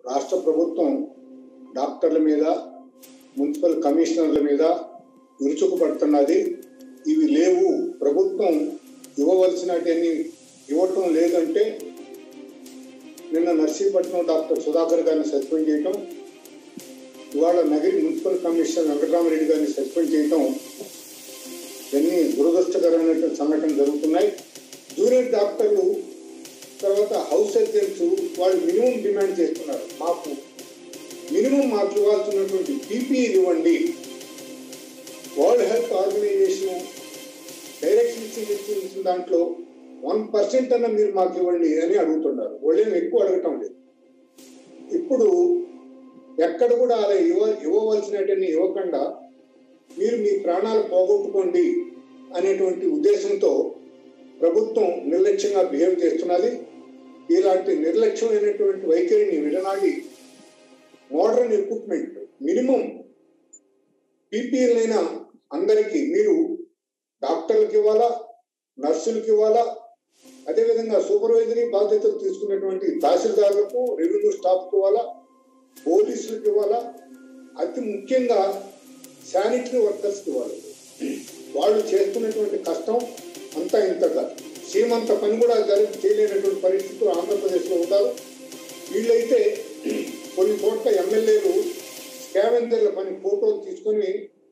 రాష్ట్ర ప్రభుత్వం డాక్టర్ల మీద మున్సిపల్ కమిషనర్ల మీద విరుచుకుపడుతున్నది ఇవి లేవు ప్రభుత్వం ఇవ్వవలసినటువంటి ఇవ్వటం లేదంటే నిన్న నర్సీపట్నం డాక్టర్ సుధాకర్ గారిని సస్పెండ్ చేయటం ఇవాళ నగరి మున్సిపల్ కమిషనర్ వెంకటరామరెడ్డి గారిని సస్పెండ్ చేయటం ఇవన్నీ దురదృష్టకరమైనటువంటి సంఘటన జరుగుతున్నాయి జూనియర్ డాక్టర్లు తర్వాత హౌస్ సర్జన్స్ వాళ్ళు మినిమం డిమాండ్ చేస్తున్నారు మాకు మినిమం మాకు ఇవ్వాల్సినటువంటి పీపీఈ ఇవ్వండి వరల్డ్ హెల్త్ ఆర్గనైజేషన్ డైరెక్షన్స్ ఇచ్చిన దాంట్లో వన్ పర్సెంట్ అన్న మీరు మాకు ఇవ్వండి అని అడుగుతున్నారు వాళ్ళేం ఎక్కువ అడగటం లేదు ఇప్పుడు ఎక్కడ కూడా అలా ఇవ్వ ఇవ్వవలసినటువంటి ఇవ్వకుండా మీరు మీ ప్రాణాలు పోగొట్టుకోండి అనేటువంటి ఉద్దేశంతో ప్రభుత్వం నిర్లక్ష్యంగా బిహేవ్ చేస్తున్నది ఇలాంటి నిర్లక్ష్యమైనటువంటి వైఖరిని విడనాడి మోడర్న్ ఎక్విప్మెంట్ మినిమం పీపీఎల్నైనా అందరికీ మీరు డాక్టర్లకు ఇవ్వాలా నర్సులకు ఇవ్వాలా అదేవిధంగా సూపర్వైజరీ బాధ్యతలు తీసుకున్నటువంటి తహసీల్దారులకు రెవెన్యూ స్టాఫ్కి ఇవ్వాలా పోలీసులకు ఇవ్వాలా అతి ముఖ్యంగా శానిటరీ వర్కర్స్కి ఇవ్వాలి వాళ్ళు చేస్తున్నటువంటి కష్టం అంతా ఇంతగా సీమంత పని కూడా జరిగి చేయలేనటువంటి పరిస్థితులు ఆంధ్రప్రదేశ్లో ఉన్నారు వీళ్ళైతే కొన్ని చోట్ల ఎమ్మెల్యేలు స్కావెంజర్ల పని ఫోటోలు తీసుకొని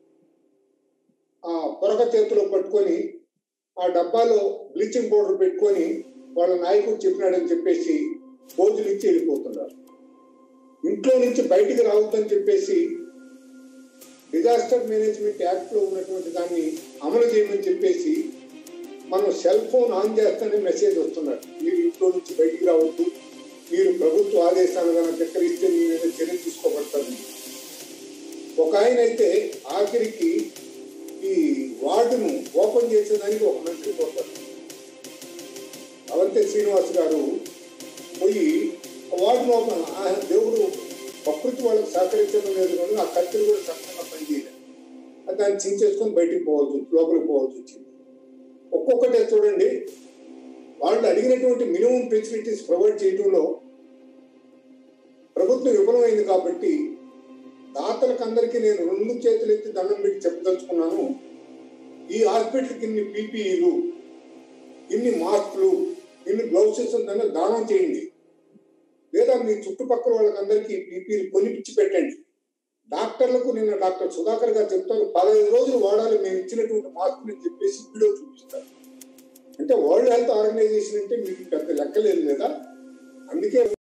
ఆ పొరక చేతిలో పట్టుకొని ఆ డబ్బాలో బ్లీచింగ్ పౌడర్ పెట్టుకొని వాళ్ళ నాయకుడు చెప్పినాడని చెప్పేసి పోజులు ఇచ్చి వెళ్ళిపోతున్నారు ఇంట్లో నుంచి బయటికి రావద్దని చెప్పేసి డిజాస్టర్ మేనేజ్మెంట్ యాక్ట్ లో ఉన్నటువంటి దాన్ని అమలు చేయమని చెప్పేసి మనం సెల్ ఫోన్ ఆన్ చేస్తేనే మెసేజ్ వస్తున్నారు మీరు ఇంట్లో నుంచి బయటికి రావద్దు మీరు ప్రభుత్వ ఆదేశాలు కనుక చక్కరిస్తే మీ మీద చర్య తీసుకోబడతారు ఒక ఆయన అయితే ఆఖరికి ఈ వార్డును ఓపెన్ చేసేదానికి ఒక మంత్రి పోతారు అవంతే శ్రీనివాస్ గారు పోయి వార్డును ఓపెన్ ఆ దేవుడు ప్రకృతి వాళ్ళకి సహకరించడం లేదు కానీ ఆ కత్తిని కూడా సక్రమంగా పనిచేయలేదు అది దాన్ని చించేసుకొని బయటికి పోవాల్సి వచ్చి లోపలికి పోవాల్సి వచ్చింది ఒక్కొక్కటే చూడండి వాళ్ళు అడిగినటువంటి మినిమం ఫెసిలిటీస్ ప్రొవైడ్ చేయడంలో ప్రభుత్వం విఫలమైంది కాబట్టి దాతలకు అందరికీ నేను రెండు చేతులు ఎత్తి దండం పెట్టి చెప్పదలుచుకున్నాను ఈ హాస్పిటల్కి ఇన్ని పీపీఈలు ఇన్ని మాస్కులు ఇన్ని గ్లౌసెస్ ఉందని దానం చేయండి లేదా మీ చుట్టుపక్కల వాళ్ళకందరికీ పీపీలు కొనిపించి పెట్టండి డాక్టర్లకు నిన్న డాక్టర్ సుధాకర్ గారు చెప్తారు పదహైదు రోజులు వాడాలి మేము ఇచ్చినటువంటి మాస్క్ అని చెప్పేసి వీడియో చూపిస్తారు అంటే వరల్డ్ హెల్త్ ఆర్గనైజేషన్ అంటే మీకు పెద్ద లెక్కలేదు లేదా అందుకే